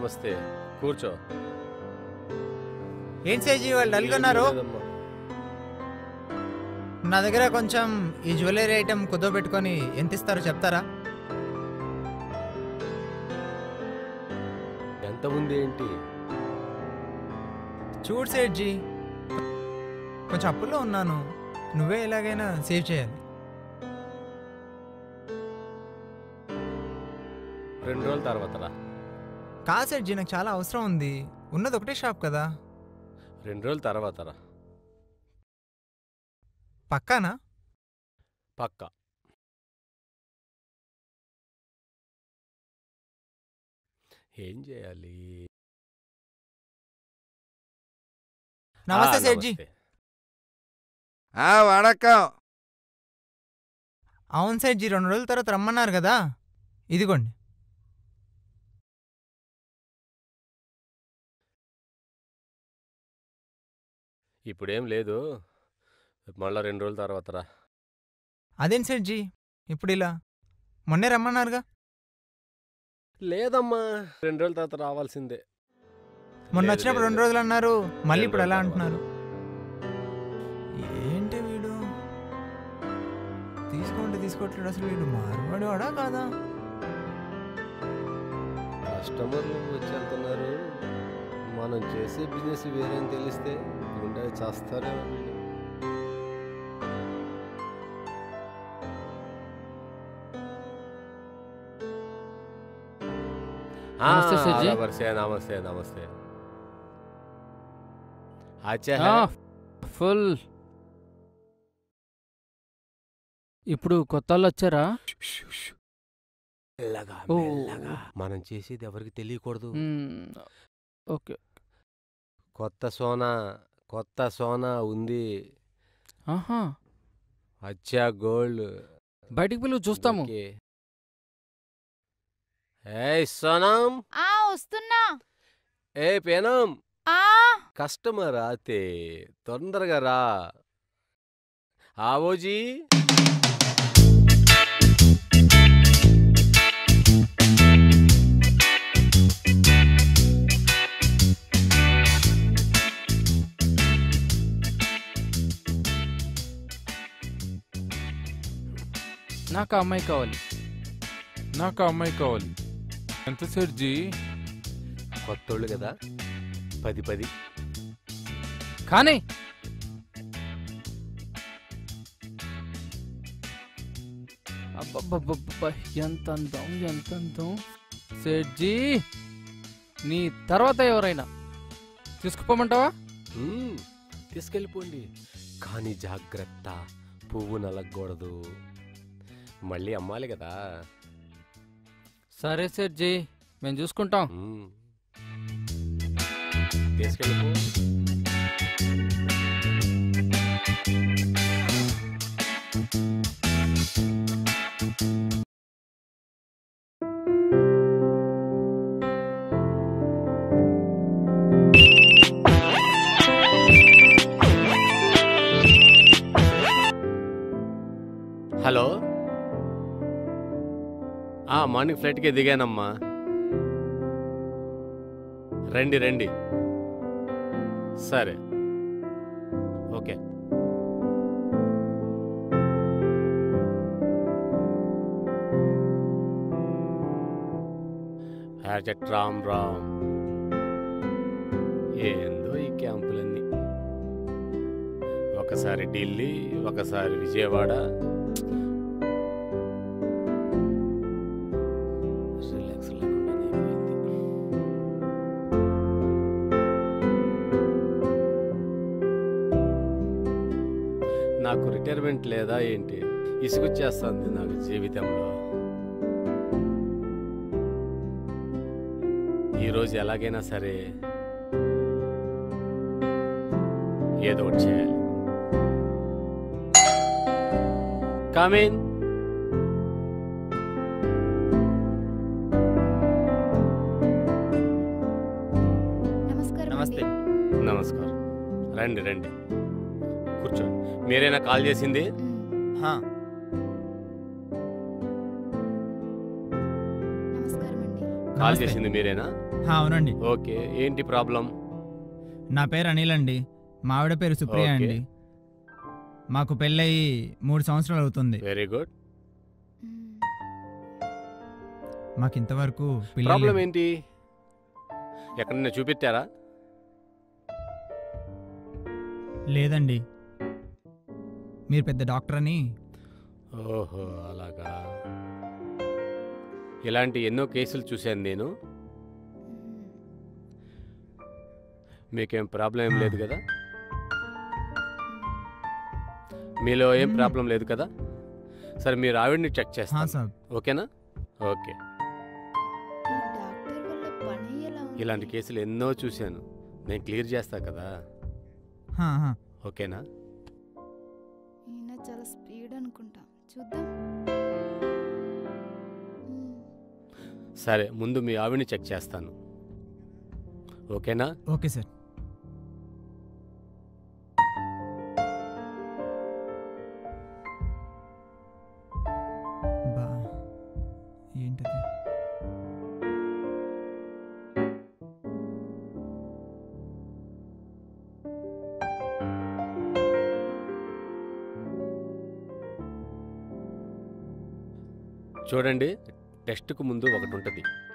నమస్తే కూర్చో ఏంటి సేజీ వాళ్ళు డల్గా ఉన్నారు లేదమ్మా. నా దగ్గర కొంచెం ఈ జ్యువెలరీ ఐటెం కుదవబెట్టుకొని ఎంత ఇస్తారో చెప్తారా ఎంత ఉంది ఏంటి చూడు సేట్జీ కొంచెం అప్పుల్లో ఉన్నాను నువ్వే ఎలాగైనా సేవ్ చేయాలి రెండు రోజుల తర్వాత రా కాదు సేట్జీ నాకు చాలా అవసరం ఉంది ఉన్నది ఒకటే షాప్ కదా రెండు రోజుల తర్వాత రా పక్కానా పక్క ఏం చేయాలి నమస్తే ఆ, సేట్జీ నమస్తే. ఆ వణకం అవును సేట్జీ రెండు రోజుల తర్వాత రమ్మన్నారు కదా ఇదిగోండి ఇప్పుడేం లేదు మళ్ళా రెండు రోజుల తర్వాత రా అదేం సేట్జీ ఇప్పుడు ఇలా మొన్నే రమ్మన్నారుగా లేదమ్మా రెండు రోజుల తర్వాత రావాల్సిందే మొన్న లేదు, వచ్చినప్పుడు లేదు, రెండు రోజులు అన్నారు మళ్ళీ రెండు ఇప్పుడు ఎలా రోజుల అంటున్నారు ఏంటి వీడు తీసుకోండి తీసుకోవట్లేడు అసలు వీడు మారువాడు వాడా కాదా కస్టమర్లు వచ్చి వెళ్తున్నారు మనం చేసే బిజినెస్ వేరే అని తెలిస్తే గుండె చేస్తారేమో వీళ్ళు. ఆ, నమస్తే, సేట్జీ. నమస్తే నమస్తే నమస్తే అచ్చా ఆ, ఫుల్ ఇప్పుడు కొత్త వాళ్ళు వచ్చారా మెల్లగా ఓ. మెల్లగా మనం చేసేది ఎవరికి తెలియకూడదు మ్మ్, ఓకే కొత్త సోనా కొత్త సోనా ఉంది ఆహా అచ్చా గోల్డ్ బయటికి పిలువు చూస్తాము ఓకే. ఏయ్ సోనం ఆ వస్తున్నా ఏ పేనం ఆ కస్టమర్ ఆతే తొందరగా రా ఆవోజీ నాకు ఆ అమ్మాయి కావాలి నాకు ఆ అమ్మాయి కావాలి ఎంత సెర్జీ కొత్తోళ్ళు కదా పది పది కానీ అబ్బబ్బబ్బబ్బ, ఎంత అందం ఎంత అందం సేట్జీ నీ తర్వాత ఎవరైనా తీసుకుపోమంటావా మ్మ్, తీసుకెళ్ళిపోండి కానీ జాగ్రత్త పువ్వు నలగకూడదు మళ్ళీ అమ్మాలి కదా సరే సేట్జీ మేము చూసుకుంటాం మ్మ్. తీసుకెళ్ళిపో హలో ఆ, మార్నింగ్ ఫ్లైట్కే దిగానమ్మా రండి రండి సరే ఓకే హ్యాజెట్ రామ్ రామ్ ఏందో ఈ క్యాంపులన్నీ ఒకసారి ఢిల్లీ ఒకసారి విజయవాడ రిలాక్స్ లేకుండా అయిపోయింది నాకు రిటైర్మెంట్ లేదా ఏంటి ఇసుకొచ్చేస్తుంది నాకు జీవితంలో ఈరోజు ఎలాగైనా సరే ఏదో ఒకటి చేయాలి కామీన్ నమస్కారం నమస్తే. అండి. నమస్కారం రండి రండి కూర్చోండి మీరేనా కాల్ చేసింది మ్మ్. హా, నమస్కారం అండి కాల్ నమస్తే. చేసింది మీరేనా హా, అవునండి ఓకే ఏంటి ప్రాబ్లం నా పేరు అనిల్ అండి మా ఆవిడ పేరు సుప్రియ ఓకే. అండి మాకు పెళ్ళయి మూడు సంవత్సరాలు అవుతుంది వెరీ గుడ్ మ్మ్. మాకు ఇంతవరకు పిల్లలు ప్రాబ్లం లేరు. ఏంటి ఎక్కడన్నా చూపెట్టారా లేదండి మీరు పెద్ద డాక్టర్ అని ఓహో అలాగా ఇలాంటి ఎన్నో కేసులు చూశాను నేను మ్మ్. మీకేం ప్రాబ్లం ఏం ఆ. లేదు కదా మీలో ఏం మ్మ్. ప్రాబ్లం లేదు కదా సరే మీరు ఆవిడ్ని చెక్ హా చేస్తాను సార్ ఓకేనా ఓకే ఈ డాక్టర్ వల్ల పని ఎలా ఉంది ఇలాంటి కేసులు ఎన్నో చూశాను నేను క్లియర్ చేస్తా కదా హా, హా. ఓకేనా ఈయన చాలా స్పీడ్ అనుకుంటా చూద్దాం మ్మ్. సరే ముందు మీ ఆవిడ్ని చెక్ చేస్తాను ఓకేనా ఓకే సార్ బా ఏంటది చూడండి టెస్ట్కు ముందు ఒకటి ఉంటుంది